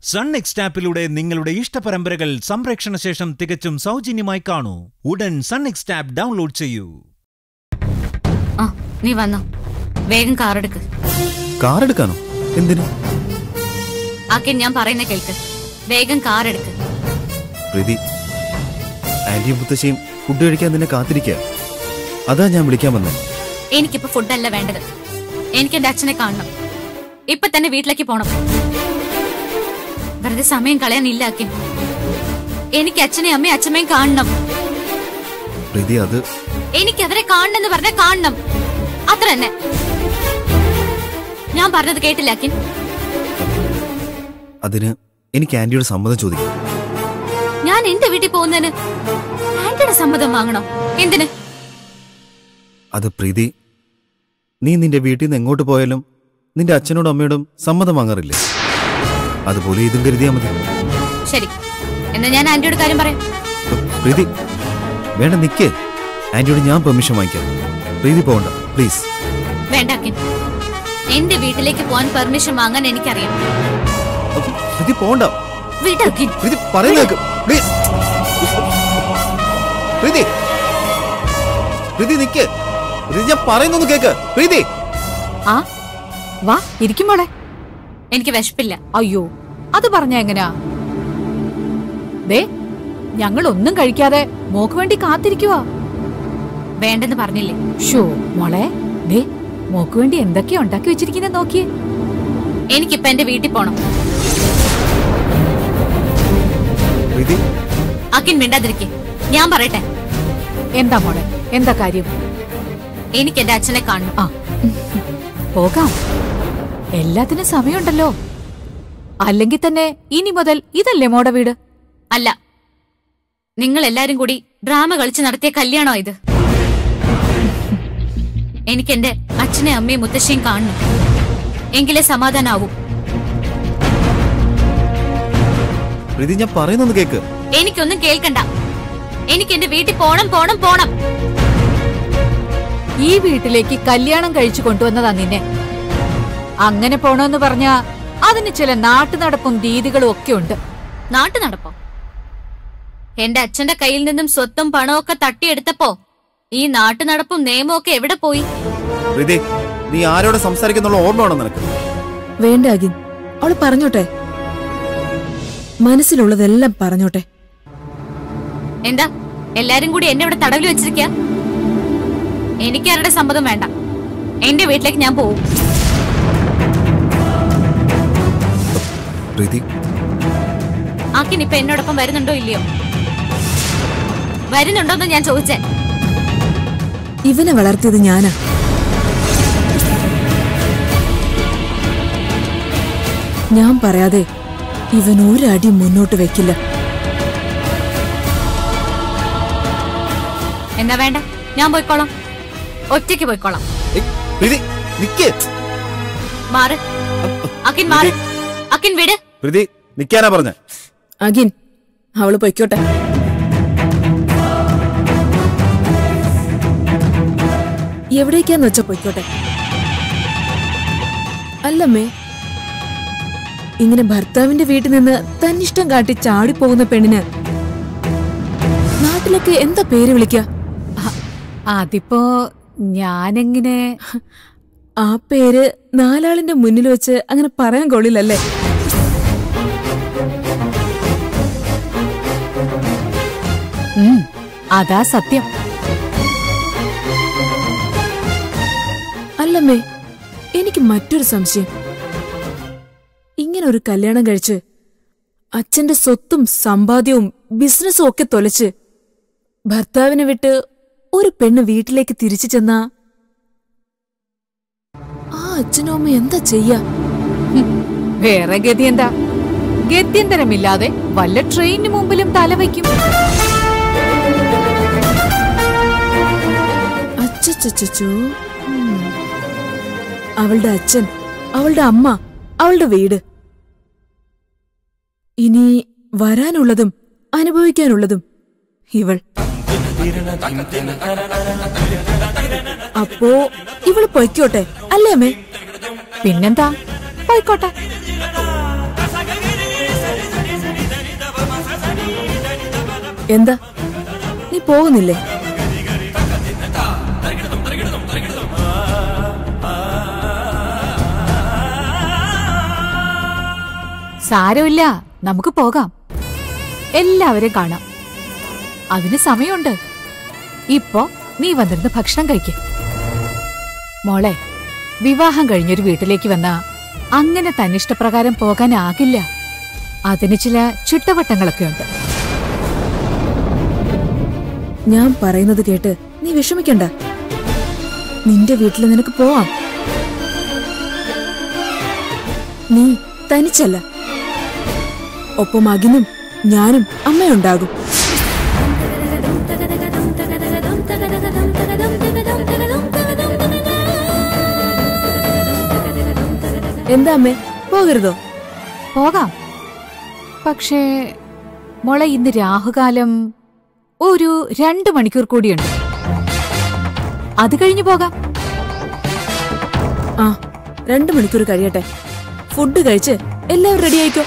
sun next ആപ്പിലൂടെ നിങ്ങളുടെ ഇഷ്ടപരമ്പരകൾ സംപ്രേക്ഷണ ശേഷം തികച്ചും സൗജന്യമായി കാണൂ ഉടൻ സൺ നെക്സ്റ്റ് ആപ്പ് ഡൗൺലോഡ് ചെയ്യൂ ആ നീ വന്നോ വേഗം കാർ എടുക്ക് കാർ എടുക്കാനോ എന്തിനു ആക്കെ ഞാൻ പറയുന്ന കേൾക്ക് വേഗം കാർ എടുക്ക് പ്രീതി ആന്റിയും മുത്തശ്ശിയും ഫുഡ് കഴിക്കാൻ നിന്നെ കാത്തിരിക്കുക അതാ ഞാൻ വിളിക്കാൻ വന്നേ എനിക്കിപ്പോ ഫുഡല്ല വേണ്ടത് എനിക്ക് എന്റെ അച്ഛനെ കാണണം ഇപ്പൊ തന്നെ വീട്ടിലേക്ക് പോണം വെറുതെ സമയം കളയാനില്ല അക്കിൻ എനിക്ക് അച്ഛനെയും അമ്മയും അച്ഛമ്മയും കാണണം പ്രീതി അത് എനിക്ക് അവരെ കാണണമെന്ന് പറഞ്ഞാൽ കാണണം അത്ര തന്നെ ഞാൻ പറഞ്ഞത് കേട്ടില്ല അക്കിൻ അതിന് എനിക്ക് ആന്റിയുടെ സമ്മതം ചോദിക്കാം ഞാൻ എന്റെ വീട്ടിൽ പോകുന്നതിന് ആന്റിയുടെ സമ്മതം വാങ്ങണോ എന്തിന് അത് പ്രീതി നീ നിന്റെ വീട്ടിൽ നിന്ന് എങ്ങോട്ട് പോയാലും നിന്റെ അച്ഛനോടും അമ്മയോടും സമ്മതം വാങ്ങാറില്ലേ അതുപോലെ ഇതും കരുതിയാ മതി ശരി എന്നാ ഞാൻ ആന്റിയോട് കാര്യം പറയാം പ്രീതി വേണ്ട നിക്കേ ആന്റിയോട് ഞാൻ പെർമിഷൻ വാങ്ങിക്കാം പ്രീതി പോകണ്ട പ്ലീസ് വേണ്ട അക്കിൻ എന്റെ വീട്ടിലേക്ക് പോകാൻ പെർമിഷൻ വാങ്ങാൻ എനിക്കറിയാം പ്രീതി പോകണ്ട വിട് അക്കിൻ പ്രീതി പറയുന്ന പ്ലീസ് പ്രീതി പ്രീതി നിക്ക് പ്രീതി ഞാൻ പറയുന്നൊന്ന് കേക്ക് പ്രീതി ആ വാ ഇരിക്കും മോളെ എനിക്ക് വിശപ്പില്ല അയ്യോ അത് പറഞ്ഞ എങ്ങനാ ദേ ഞങ്ങൾ ഒന്നും കഴിക്കാതെ മോക്ക് വേണ്ടി കാത്തിരിക്കുവാ വേണ്ടെന്ന് പറഞ്ഞില്ലേ ഷോ മോളെ ദേ മോക്ക് വേണ്ടി എന്തൊക്കെയാ ഉണ്ടാക്കി വെച്ചിരിക്കുന്നെ നോക്കിയേ എനിക്കിപ്പൊ എന്റെ വീട്ടിൽ പോണം പ്രീതി അക്കിൻ മിണ്ടാതിരിക്കെ ഞാൻ പറയട്ടെ എന്താ മോളെ എന്താ കാര്യം എനിക്ക് എന്റെ അച്ഛനെ കാണണം ആ പോകാം എല്ലാത്തിനും സമയമുണ്ടല്ലോ അല്ലെങ്കിൽ തന്നെ ഇനി മുതൽ ഇതല്ലേ മോടെ വീട് അല്ല നിങ്ങൾ എല്ലാരും കൂടി ഡ്രാമ കളിച്ച് നടത്തിയ കല്യാണോ ഇത് എനിക്ക് എന്റെ അച്ഛനെ അമ്മയും മുത്തശ്ശിയും കാണണം എങ്കിലേ സമാധാനാവൂ പ്രീതി ഞാൻ പറയുന്നൊന്ന് കേക്ക് എനിക്കൊന്നും കേൾക്കണ്ട എനിക്ക് എന്റെ വീട്ടിൽ പോണം പോണം പോണം ഈ വീട്ടിലേക്ക് കല്യാണം കഴിച്ചു കൊണ്ടുവന്നതാ നിന്നെ അങ്ങനെ പോണോന്ന് പറഞ്ഞാ അതിന് ചില നാട്ടുനടപ്പും രീതികളും ഒക്കെ ഉണ്ട് നാട്ടു നടപ്പോ എന്റെ അച്ഛന്റെ കയ്യിൽ നിന്നും സ്വത്തും പണമൊക്കെ തട്ടിയെടുത്തപ്പോ ഈ നാട്ടു നടപ്പും നിയമവും ഒക്കെ എവിടെ പോയി പ്രീതി നീ ആരോട് സംസാരിക്കുന്നുള്ള ഓർമ്മ വേണം നിനക്ക് വേണ്ട അഗിൻ അവള് പറഞ്ഞോട്ടെ മനസ്സിലുള്ളതെല്ലാം പറഞ്ഞോട്ടെ എന്താ എല്ലാരും കൂടി എന്നെ ഇവിടെ തടവിൽ വെച്ചിരിക്ക എനിക്ക് ആരുടെ സമ്മതം വേണ്ട എന്റെ വീട്ടിലേക്ക് ഞാൻ പോവും പ്രീതി ആക്കിൻ ഇപ്പൊ എന്നോടൊപ്പം വരുന്നുണ്ടോ ഇല്ലയോ വരുന്നുണ്ടോന്ന് ഞാൻ ചോദിച്ചേ ഇവനെ വളർത്തിയത് ഞാനാ ഞാൻ പറയാതെ ഇവൻ ഒരടി മുന്നോട്ട് വെക്കില്ല എന്നാ വേണ്ട ഞാൻ പോയിക്കോളാം ഒറ്റയ്ക്ക് പോയിക്കോളാം ഏയ്, പ്രീതി നിക്ക് മാറ് അക്കിൻ മാറ് അക്കിൻ വിട് പ്രീതി നിക്കാനാ പറഞ്ഞ അഗിൻ അവള് പൊയ്ക്കോട്ടെ എവിടേക്കാന്ന് വെച്ചാ പൊയ്ക്കോട്ടെ അല്ലമ്മേ ഇങ്ങനെ ഭർത്താവിന്റെ വീട്ടിൽ നിന്ന് തന്നിഷ്ടം കാട്ടി ചാടിപ്പോകുന്ന പെണ്ണിന് നാട്ടിലൊക്കെ എന്താ പേര് വിളിക്ക അ- അതിപ്പോ ഞാനെങ്ങനെ ആ പേര് നാലാളിന്റെ മുന്നിൽ വെച്ച് അങ്ങനെ പറയാൻ കൊള്ളില്ലല്ലേ ഉം, അതാ സത്യം അല്ലമ്മേ എനിക്ക് മറ്റൊരു സംശയം ഇങ്ങനെ ഒരു കല്യാണം കഴിച്ച് അച്ഛന്റെ സ്വത്തും സമ്പാദ്യവും ബിസിനസ്സും ഒക്കെ തൊലച്ച് ഭർത്താവിനെ വിട്ട് ഒരു പെണ്ണ് വീട്ടിലേക്ക് തിരിച്ചു ചെന്നാ ആ അച്ഛനും അമ്മ എന്താ ചെയ്യാ വേറെ ഗതി എന്താ ഗത്യന്തരമില്ലാതെ വല്ല ട്രെയിനിന് മുമ്പിലും തലവയ്ക്കും അച്ചച്ചോ അവളുടെ അച്ഛൻ അവളുടെ അമ്മ അവളുടെ വീട് ഇനി വരാനുള്ളതും അനുഭവിക്കാനുള്ളതും ഇവൾ അപ്പോ ഇവള് പൊയ്ക്കോട്ടെ അല്ലേ അമ്മേ പിന്നെന്താ പോയിക്കോട്ടെ എന്താ നീ പോകുന്നില്ലേ സാരമില്ല നമുക്ക് പോകാം എല്ലാവരെയും കാണാം അതിന് സമയമുണ്ട് ഇപ്പോ നീ വന്നിരുന്ന് ഭക്ഷണം കഴിക്ക് മോളെ വിവാഹം കഴിഞ്ഞൊരു വീട്ടിലേക്ക് വന്ന അങ്ങനെ തന്നിഷ്ടപ്രകാരം പോകാനാകില്ല അതിന് ചില ചിട്ടവട്ടങ്ങളൊക്കെ ഉണ്ട് ഞാൻ പറയുന്നത് കേട്ട് നീ വിഷമിക്കണ്ട നിന്റെ വീട്ടിൽ നിനക്ക് പോവാം നീ തനിച്ചല്ല ഒപ്പം അകിനും ഞാനും അമ്മയുണ്ടാകും എന്താ അമ്മേ പോകരുതോ പോകാം പക്ഷേ മോളെ ഇന്ന് രാഹുകാലം ഒരു രണ്ട് മണിക്കൂർ കൂടിയുണ്ട് അത് കഴിഞ്ഞു പോകാം ആ രണ്ടു മണിക്കൂർ കഴിയട്ടെ ഫുഡ് കഴിച്ച് എല്ലാവരും റെഡി ആയിക്കോ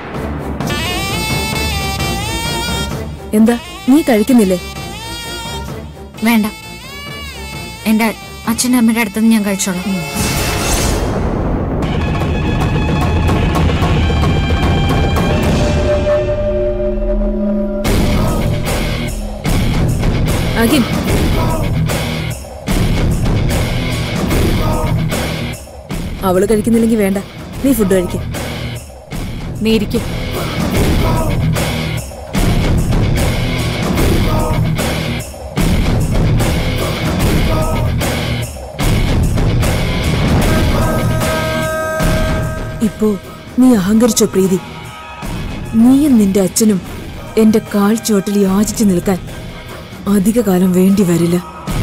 എന്താ നീ കഴിക്കുന്നില്ലേ വേണ്ട എന്റെ അച്ഛൻ്റെ അമ്മയുടെ അടുത്തുനിന്ന് ഞാൻ കഴിച്ചോളാം അഖിൻ അവള് കഴിക്കുന്നില്ലെങ്കിൽ വേണ്ട നീ ഫുഡ് കഴിക്ക നീ ഇരിക്കും ഇപ്പോ നീ അഹങ്കരിച്ചോ പ്രീതി നീയും നിന്റെ അച്ഛനും എന്റെ കാൽ ചോട്ടിൽ യാചിച്ചു നിൽക്കാൻ അധിക കാലം വേണ്ടി വരില്ല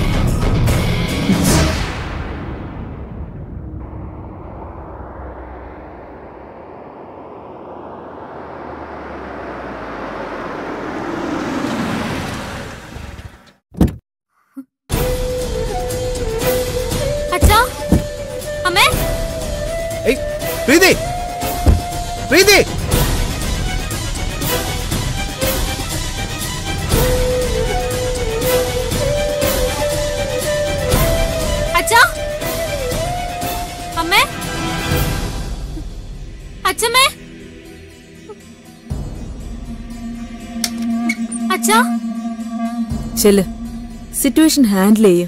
അച്ഛാ അമ്മേ ഏയ് പ്രീതി പ്രീതി അച്ഛാ അമ്മേ അച്ഛമ്മേ അച്ഛാ ചെല്ല് സിറ്റുവേഷൻ ഹാൻഡിൽ ചെയ്യ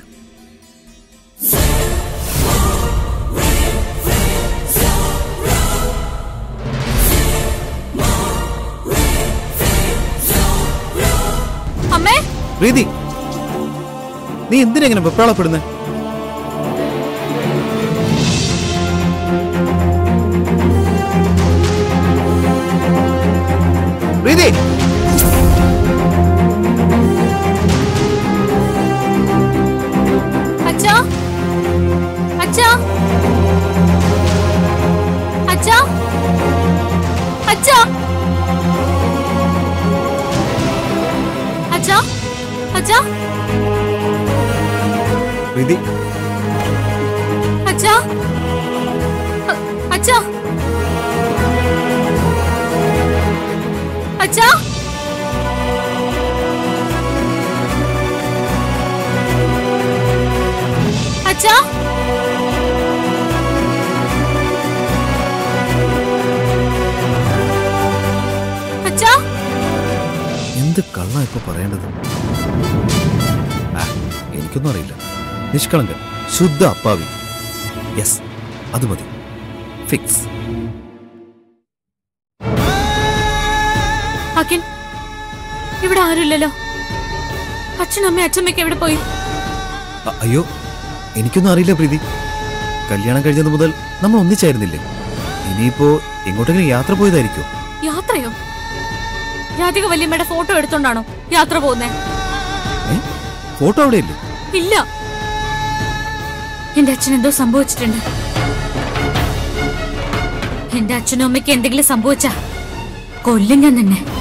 അമ്മേ പ്രീതി നീ എന്തിനെങ്ങനെ വെപ്രാളപ്പെടുന്നേ പ്രീതി അച്ഛാ അച്ഛാ അച്ഛാ അച്ഛാ അച്ഛാ അച്ഛാ പ്രീതി അച്ഛാ അ- അച്ഛാ അച്ഛാ അച്ഛാ അച്ഛാ എന്ത് കള്ള ഇപ്പൊ പറയേണ്ടത് ആ, എനിക്കൊന്നും അറിയില്ല നിഷ്കളങ്കൻ ശുദ്ധ അപ്പാവി യെസ് അത് മതി ഫിക്സ് അഖിൽ ഇവിടെ ആരുമില്ലല്ലോ അച്ഛനും അമ്മയും അച്ഛമ്മയ്ക്ക് എവിടെ പോയി അ- അയ്യോ എനിക്കൊന്നും അറിയില്ല പ്രീതി കല്യാണം കഴിഞ്ഞത് മുതൽ നമ്മൾ ഒന്നിച്ചായിരുന്നില്ലേ ഇനിയിപ്പോ എങ്ങോട്ടെങ്കിലും യാത്ര പോയതായിരിക്കും യാത്രയോ രാധിക വല്യമ്മയുടെ ഫോട്ടോ എടുത്തോണ്ടാണോ യാത്ര പോകുന്നേ ഫോട്ടോ അവിടെയില്ലേ ഇല്ല എന്റെ അച്ഛൻ എന്തോ സംഭവിച്ചിട്ടുണ്ട് എന്റെ അച്ഛനും അമ്മയ്ക്ക് എന്തെങ്കിലും സംഭവിച്ചാ കൊല്ലും ഞാൻ തന്നെ